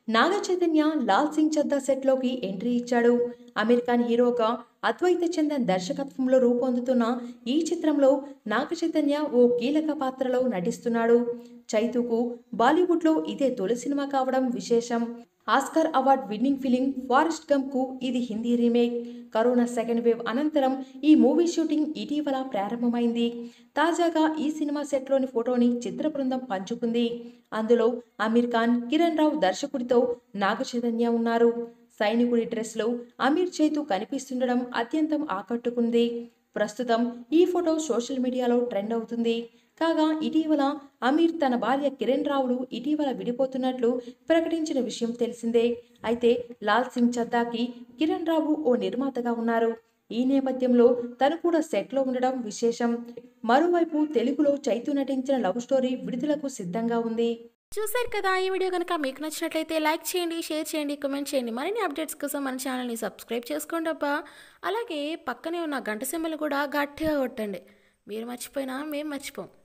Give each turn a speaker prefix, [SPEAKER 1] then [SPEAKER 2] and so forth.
[SPEAKER 1] నాగ చైతన్య లాల్ సింగ్ చద్దా సెట్లోకి ఎంట్రీ ఇచ్చాడు అమెరికన్ హీరోగా అద్వైత చందన్ దర్శకత్వంలో రూపొందుతున్న ఈ చిత్రంలో నాగ చైతన్య ఓ కీలక పాత్రలో నటిస్తున్నాడు చైతుకు బాలీవుడ్లో ఇదే తొలి సినిమా కావడం విశేషం Oscar award winning film Forrest గంప్కు ఇది Hindi remake corona second wave అనంతరం ఈ మూవీ షూటింగ్ ఇటీవల ప్రారంభమైంది తాజాగా ఈ సినిమా సెట్లోని ఫోటోని చిత్ర బృందం పంచుకుంది అందులో అమీర్ ఖాన్ కిరణ్ రావు దర్శకుడితో నాగ చైతన్య ఉన్నారు సైనికుడి డ్రెస్లో అమీర్ చేతు కనిపిస్తుండడం అత్యంతం ఆకట్టుకుంది ప్రస్తుతం ఈ ఫోటో సోషల్ మీడియాలో ట్రెండ్ అవుతుంది కాగా ఇటీవల అమీర్ తన భార్య కిరణ్ రావులు ఇటీవల విడిపోతున్నట్లు ప్రకటించిన విషయం తెలిసిందే అయితే లాల్ సింగ్ చద్దాకి కిరణ్ రావు ఓ నిర్మాతగా ఉన్నారు ఈ నేపథ్యంలో తను కూడా సెట్లో ఉండడం విశేషం మరోవైపు తెలుగులో చైతు నటించిన లవ్ స్టోరీ విడుదలకు సిద్ధంగా ఉంది
[SPEAKER 2] చూశారు కదా ఈ వీడియో కనుక మీకు నచ్చినట్లయితే లైక్ చేయండి షేర్ చేయండి కామెంట్ చేయండి మరిన్ని అప్డేట్స్ కోసం మన ఛానల్ని సబ్స్క్రైబ్ చేసుకోండి అబ్బా అలాగే పక్కనే ఉన్న గంట సింబల్ కూడా గట్టిగా కొట్టండి మీరు మర్చిపోయినా మేము మర్చిపోం